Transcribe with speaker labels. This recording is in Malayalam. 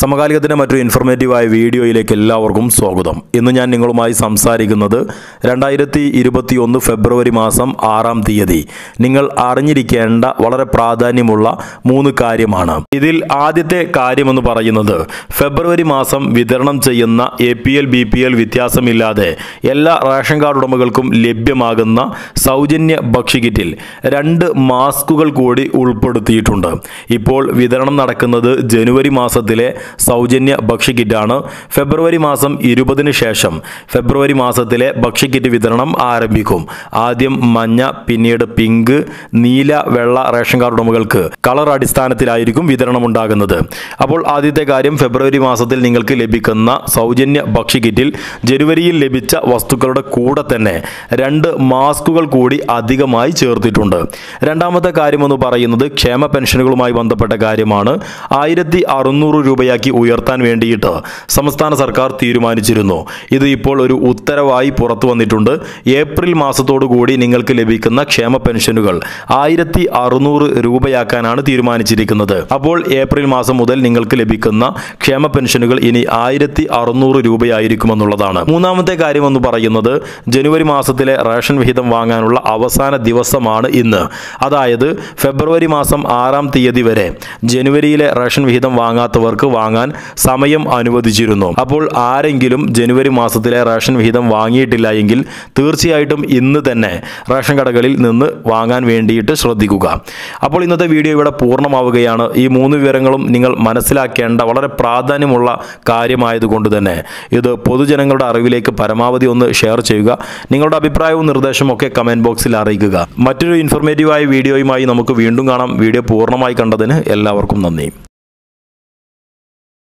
Speaker 1: സമകാലികത്തിൻ്റെ മറ്റൊരു ഇൻഫർമേറ്റീവായ വീഡിയോയിലേക്ക് എല്ലാവർക്കും സ്വാഗതം ഇന്ന് ഞാൻ നിങ്ങളുമായി സംസാരിക്കുന്നത് രണ്ടായിരത്തി ഇരുപത്തി ഒന്ന് ഫെബ്രുവരി മാസം ആറാം തീയതി നിങ്ങൾ അറിഞ്ഞിരിക്കേണ്ട വളരെ പ്രാധാന്യമുള്ള മൂന്ന് കാര്യമാണ് ഇതിൽ ആദ്യത്തെ കാര്യമെന്ന് പറയുന്നത് ഫെബ്രുവരി മാസം വിതരണം ചെയ്യുന്ന A P L B P L വ്യത്യാസമില്ലാതെ എല്ലാ റേഷൻ കാർഡ് ഉടമകൾക്കും ലഭ്യമാകുന്ന സൗജന്യ ഭക്ഷ്യകിറ്റിൽ രണ്ട് മാസ്കുകൾ കൂടി ഉൾപ്പെടുത്തിയിട്ടുണ്ട് ഇപ്പോൾ വിതരണം നടക്കുന്നത് ജനുവരി മാസത്തിലെ സൗജന്യ ഭക്ഷ്യക്കിറ്റാണ് ഫെബ്രുവരി മാസം ഇരുപതിന് ശേഷം ഫെബ്രുവരി മാസത്തിലെ ഭക്ഷ്യക്കിറ്റ് വിതരണം ആരംഭിക്കും ആദ്യം മഞ്ഞ പിന്നീട് പിങ്ക് നീല വെള്ള റേഷൻ കാർഡ് ഉടമകൾക്ക് കളർ അടിസ്ഥാനത്തിലായിരിക്കും വിതരണം ഉണ്ടാകുന്നത് അപ്പോൾ ആദ്യത്തെ കാര്യം ഫെബ്രുവരി മാസത്തിൽ നിങ്ങൾക്ക് ലഭിക്കുന്ന സൗജന്യ ഭക്ഷ്യക്കിറ്റിൽ ജനുവരിയിൽ ലഭിച്ച വസ്തുക്കളുടെ കൂടെ തന്നെ രണ്ട് മാസ്കുകൾ കൂടി അധികമായി ചേർത്തിട്ടുണ്ട് രണ്ടാമത്തെ കാര്യമെന്ന് പറയുന്നത് ക്ഷേമ പെൻഷനുകളുമായി ബന്ധപ്പെട്ട കാര്യമാണ് ആയിരത്തി അറുന്നൂറ് രൂപയാക്കി ഉയർത്താൻ വേണ്ടിയിട്ട് സംസ്ഥാന സർക്കാർ തീരുമാനിച്ചിരുന്നു ഇത് ഇപ്പോൾ ഒരു ഉത്തരവായി പുറത്തു വന്നിട്ടുണ്ട് ഏപ്രിൽ മാസത്തോടു കൂടി നിങ്ങൾക്ക് ലഭിക്കുന്ന ക്ഷേമ പെൻഷനുകൾ ആയിരത്തി അറുന്നൂറ് രൂപയാക്കാനാണ് തീരുമാനിച്ചിരിക്കുന്നത് അപ്പോൾ ഏപ്രിൽ മാസം മുതൽ നിങ്ങൾക്ക് ലഭിക്കുന്ന ക്ഷേമ പെൻഷനുകൾ ഇനി ആയിരത്തി അറുന്നൂറ് രൂപയായിരിക്കുമെന്നുള്ളതാണ് മൂന്നാമത്തെ കാര്യമെന്ന് പറയുന്നത് ജനുവരി മാസത്തിലെ റേഷൻ വിഹിതം വാങ്ങാനുള്ള അവസാന ദിവസമാണ് ഇന്ന് അതായത് ഫെബ്രുവരി മാസം ആറാം തീയതി വരെ ജനുവരിയിലെ റേഷൻ വിഹിതം വാങ്ങാത്തവർക്ക് വാങ്ങാൻ സമയം അനുവദിച്ചിരുന്നു അപ്പോൾ ആരെങ്കിലും ജനുവരി മാസത്തിലെ റേഷൻ വിഹിതം വാങ്ങിയിട്ടില്ല എങ്കിൽ തീർച്ചയായിട്ടും ഇന്ന് തന്നെ റേഷൻ കടകളിൽ നിന്ന് വാങ്ങാൻ വേണ്ടിയിട്ട് ശ്രദ്ധിക്കുക അപ്പോൾ ഇന്നത്തെ വീഡിയോ ഇവിടെ പൂർണ്ണമാവുകയാണ് ഈ മൂന്ന് വിവരങ്ങളും നിങ്ങൾ മനസ്സിലാക്കേണ്ട വളരെ പ്രാധാന്യമുള്ള കാര്യമായതുകൊണ്ട് തന്നെ ഇത് പൊതുജനങ്ങളുടെ അറിവിലേക്ക് പരമാവധി ഒന്ന് ഷെയർ ചെയ്യുക നിങ്ങളുടെ അഭിപ്രായവും നിർദ്ദേശവും ഒക്കെ കമൻറ്റ് ബോക്സിൽ അറിയിക്കുക മറ്റൊരു ഇൻഫോർമേറ്റീവായ വീഡിയോയുമായി നമുക്ക് വീണ്ടും കാണാം വീഡിയോ പൂർണ്ണമായി കണ്ടതിന് എല്ലാവർക്കും നന്ദി